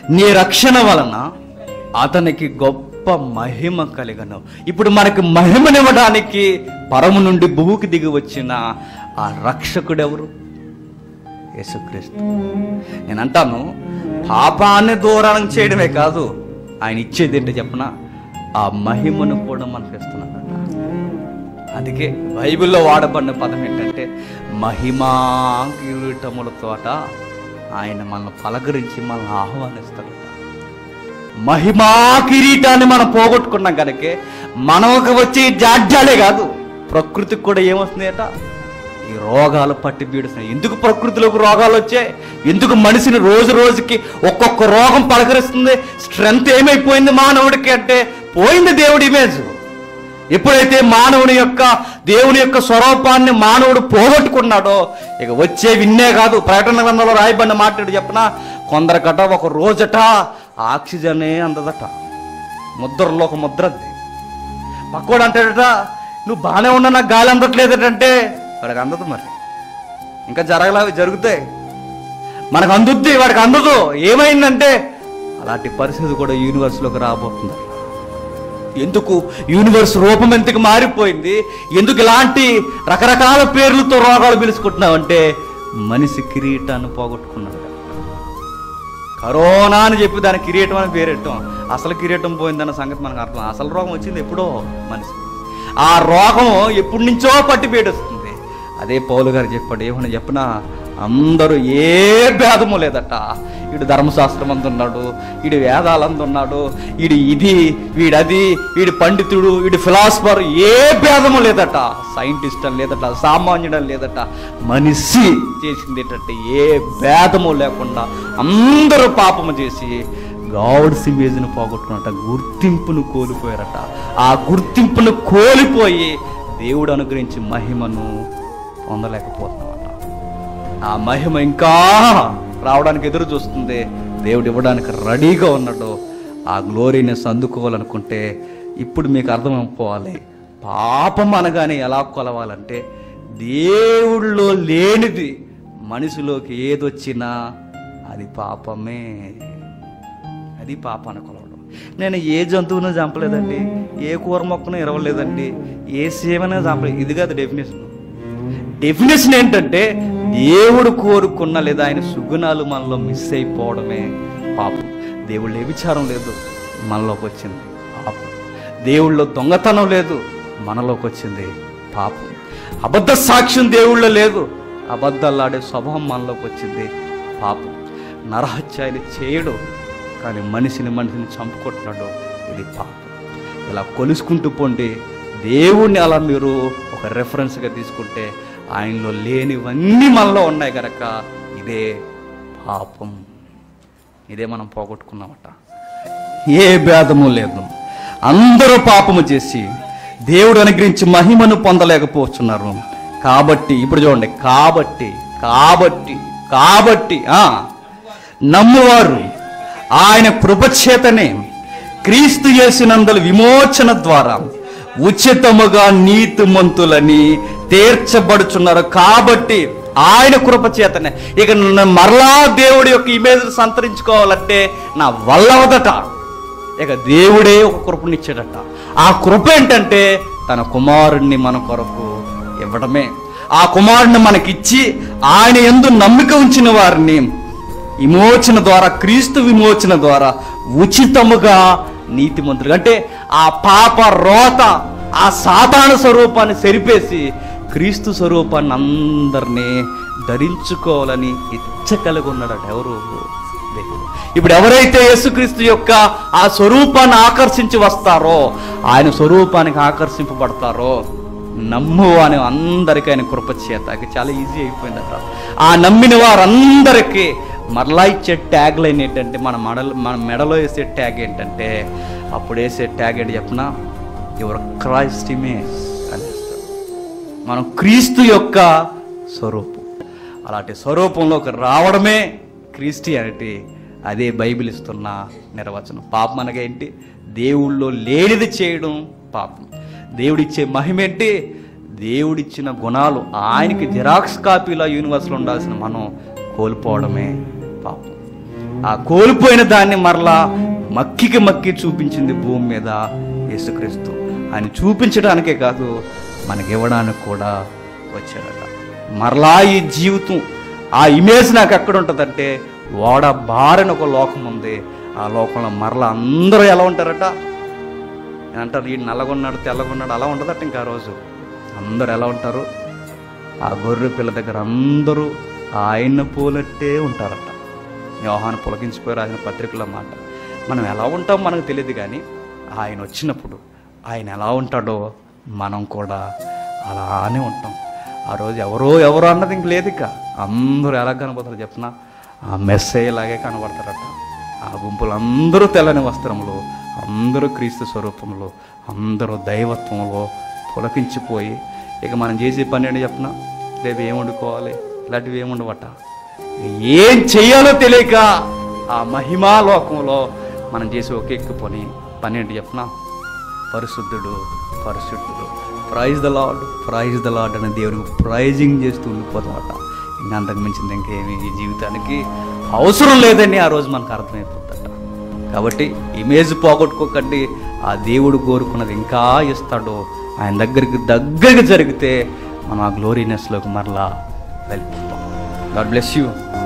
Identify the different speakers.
Speaker 1: నీ రక్షణ వలన అతనికి గొప్ప మహిమ కలిగను ఇప్పుడు మనకి మహిమనివ్వడానికి పరము నుండి భూమికి దిగి వచ్చిన ఆ రక్షకుడెవరు యేసుక్రీస్తు నేను అంటాను పాపాన్ని దూరం చేయడమే కాదు ఆయన ఇచ్చేది ఏంటో చెప్పన ఆ మహిమను కూడా మనకు ఇస్తున్నాడట అందుకే బైబిల్లో వాడబడిన పదం ఏంటంటే మహిమా కిరీటములతోట ఆయన మనల్ని పలకరించి మనల్ని ఆహ్వానిస్తాడట మహిమా కిరీటాన్ని మనం పోగొట్టుకున్నాం కనుక మనకు వచ్చే జాడ్యాలే కాదు ప్రకృతికి కూడా ఏమొస్తుందట ఈ రోగాలు పట్టి పీడుస్తున్నాయి ఎందుకు ప్రకృతిలోకి రోగాలు వచ్చాయి ఎందుకు మనిషిని రోజు రోజుకి ఒక్కొక్క రోగం పలకరిస్తుంది స్ట్రెంగ్త్ ఏమైపోయింది మానవుడికి అంటే పోయింది దేవుడి ఇమేజ్ ఎప్పుడైతే మానవుని యొక్క దేవుని యొక్క స్వరూపాన్ని మానవుడు పోగొట్టుకున్నాడో ఇక వచ్చే విన్నే కాదు ప్రకటన గ్రంథంలో రాయబడిన మాట్లాడి చెప్పిన కొందరికట ఒక రోజట ఆక్సిజనే అందదట ముద్రలో ఒక ముద్ర అది పక్కోడు అంటాడట నువ్వు బాగానే ఉన్నా నాకు గాలి అందట్లేదటంటే వాడికి అందదు మరి ఇంకా జరగలా జరుగుతాయి మనకు అందుద్ది వాడికి అందదు ఏమైందంటే అలాంటి పరిస్థితి కూడా యూనివర్స్లోకి రాబోతుంది ఎందుకు యూనివర్స్ రూపం ఎందుకు మారిపోయింది ఎందుకు ఇలాంటి రకరకాల పేర్లతో రోగాలు పిలుచుకుంటున్నావంటే మనిషి కిరీటాన్ని పోగొట్టుకున్నాడు కరోనా అని చెప్పి దాని కిరీటం అని పేరెట్టాం అసలు కిరీటం పోయిందన్న సంగతి మనకు అర్థం అసలు రోగం వచ్చింది ఎప్పుడో మనిషి ఆ రోగం ఎప్పటి నుంచో పట్టి పీడిస్తుంది అదే పౌలు గారు చెప్పాడు ఏమని చెప్పినా అందరూ ఏ భేదము లేదట వీడు ధర్మశాస్త్రం అందున్నాడు వీడు వేదాలందు ఉన్నాడు వీడు ఇది వీడది వీడు పండితుడు వీడు ఫిలాసఫర్ ఏ భేదము లేదట సైంటిస్ట్ అని లేదట సామాన్యుడని లేదట మనిషి చేసింది ఏంటంటే ఏ భేదము లేకుండా అందరూ పాపము చేసి గాడ్స్ ఇమేజ్ను పోగొట్టుకున్నట గుర్తింపును కోల్పోయారట ఆ గుర్తింపును కోల్పోయి దేవుడు అనుగ్రహించి మహిమను పొందలేకపోతున్నామట ఆ మహిమ ఇంకా రావడానికి ఎదురు చూస్తుంది దేవుడు ఇవ్వడానికి రెడీగా ఉన్నాడు ఆ గ్లోరీని అందుకోవాలనుకుంటే ఇప్పుడు మీకు అర్థమైపోవాలి పాపం అనగానే ఎలా కొలవాలంటే దేవుళ్ళో లేనిది మనిషిలోకి ఏదొచ్చినా అది పాపమే అది పాపాన్ని కొలవడం నేను ఏ జంతువును చంపలేదండి ఏ కూర మొక్కను ఇరవలేదండి ఏ సేవనే చంపలేదు ఇది కాదు డెఫినేషన్ డెఫినేషన్ ఏంటంటే దేవుడు కోరుకున్న లేదా ఆయన సుగుణాలు మనలో మిస్ అయిపోవడమే పాపం దేవుళ్ళు ఏ విచారం లేదు మనలోకి వచ్చింది పాపం దేవుళ్ళో దొంగతనం లేదు మనలోకి వచ్చింది పాపం అబద్ధ సాక్ష్యం దేవుళ్ళో లేదు అబద్ధాలాడే స్వభావం మనలోకి వచ్చింది పాపం నరహత్యాలు చేయడు కానీ మనిషిని మనిషిని చంపుకుంటున్నాడు ఇది పాపం ఇలా కొలుసుకుంటూ పోండి దేవుణ్ణి అలా మీరు ఒక రెఫరెన్స్గా తీసుకుంటే ఆయనలో లేనివన్నీ మనలో ఉన్నాయి కనుక ఇదే పాపం ఇదే మనం పోగొట్టుకున్నామట ఏ భేదము లేదు అందరూ పాపము చేసి దేవుడు అనుగ్రహించి మహిమను పొందలేకపోతున్నారు కాబట్టి ఇప్పుడు చూడండి కాబట్టి కాబట్టి కాబట్టి ఆ నమ్మువారు ఆయన కృపచేతనే క్రీస్తు చేసినందుల విమోచన ద్వారా ఉచితముగా నీతిమంతులని తీర్చబడుచున్నారు కాబట్టి ఆయన కృప చేతనే ఇక నన్ను మరలా దేవుడి యొక్క ఇమేజ్ సంతరించుకోవాలంటే నా వల్ల అవదట ఇక దేవుడే ఒక కృపనిచ్చాడట ఆ కృప ఏంటంటే తన కుమారుణ్ణి మన కొరకు ఇవ్వడమే ఆ కుమారుణ్ణి మనకిచ్చి ఆయన ఎందు నమ్మిక ఉంచిన వారిని విమోచన ద్వారా క్రీస్తు విమోచన ద్వారా ఉచితముగా నీతిమంతులుగా అంటే ఆ పాప రోత ఆ సాతాను స్వరూపాన్ని సరిపేసి క్రీస్తు స్వరూపాన్ని అందరినీ ధరించుకోవాలని ఇచ్చ కలిగి ఉన్నాడట ఎవరు దేవుడు ఇప్పుడు ఎవరైతే యేసుక్రీస్తు యొక్క ఆ స్వరూపాన్ని ఆకర్షించి వస్తారో ఆయన స్వరూపానికి ఆకర్షింపబడతారో నమ్ము అని అందరికీ ఆయన కృప చేత ఇక చాలా ఈజీ అయిపోయిందట ఆ నమ్మిన వారందరికీ మరలా ఇచ్చే ట్యాగ్ లైన్ ఏంటంటే మన మెడలో మన మెడలో వేసే ట్యాగ్ ఏంటంటే అప్పుడు వేసే ట్యాగ్ ఏంటి చెప్పిన యువర్ క్రైస్ట్ ఇమేజ్ అనేస్తాడు మనం క్రీస్తు యొక్క స్వరూపం అలాంటి స్వరూపంలోకి రావడమే క్రిస్టియానిటీ అదే బైబిల్ ఇస్తున్న నిర్వచనం పాపం అనగా ఏంటి దేవుళ్ళో లేనిది చేయడం పాపం దేవుడిచ్చే మహిమ ఏంటి దేవుడిచ్చిన గుణాలు ఆయనకి జిరాక్స్ కాపీలో యూనివర్స్లో ఉండాల్సిన మనం కోల్పోవడమే పాపం ఆ కోల్పోయిన దాన్ని మరలా మక్కికి మక్కి చూపించింది భూమి మీద యేసుక్రీస్తు ఆయన చూపించడానికే కాదు మనకి ఇవ్వడానికి కూడా వచ్చాడట మరలా ఈ జీవితం ఆ ఇమేజ్ నాకు ఎక్కడ ఉంటుందంటే ఓడ బారిన ఒక లోకం ఉంది ఆ లోకంలో మరలా అందరూ ఎలా ఉంటారట అంటారు ఈ నల్లగొన్నాడు తెల్లగొన్నాడు అలా ఉండదట ఇంకా ఆ రోజు అందరూ ఎలా ఉంటారు ఆ గొర్రె పిల్ల దగ్గర అందరూ ఆయన పోలట్టే ఉంటారట వ్యవహాన్ని పులకించిపోయి రాసిన పత్రికల మాట మనం ఎలా ఉంటాం మనకు తెలియదు కానీ ఆయన వచ్చినప్పుడు ఆయన ఎలా ఉంటాడో మనం కూడా అలానే ఉంటాం ఆ రోజు ఎవరో ఎవరో అన్నది ఇంక లేదు ఇక అందరూ ఎలా కనబడతారు చెప్పిన ఆ మెస్సే లాగే కనబడతారట ఆ గుంపులు అందరూ తెల్లని వస్త్రములు అందరూ క్రీస్తు స్వరూపంలో అందరూ దైవత్వంలో పులకించిపోయి ఇక మనం చేసే పని ఏంటి చెప్పిన రేపు ఏం వండుకోవాలి ఇలాంటివి ఏం ఉండవట ఏం చెయ్యాలో తెలియక ఆ మహిమా లోకంలో మనం చేసే ఒకే ఎక్కువ పని పని ఏంటి చెప్పిన పరిశుద్ధుడు పరిశుద్ధుడు praise the Lord praise the Lord అనే దేవునికి ప్రైజింగ్ చేస్తూ ఉండిపోతామట ఇంకా అంతకు మించింది ఇంకేమి ఈ జీవితానికి అవసరం లేదని ఆ రోజు మనకు అర్థమైపోతుందట కాబట్టి ఇమేజ్ పోగొట్టుకోకండి ఆ దేవుడు కోరుకున్నది ఇంకా ఇస్తాడు ఆయన దగ్గరికి దగ్గరికి జరిగితే మనం ఆ గ్లోరీనెస్లోకి మరలా వెళ్ళిపోతాం గాడ్ బ్లెస్ యూ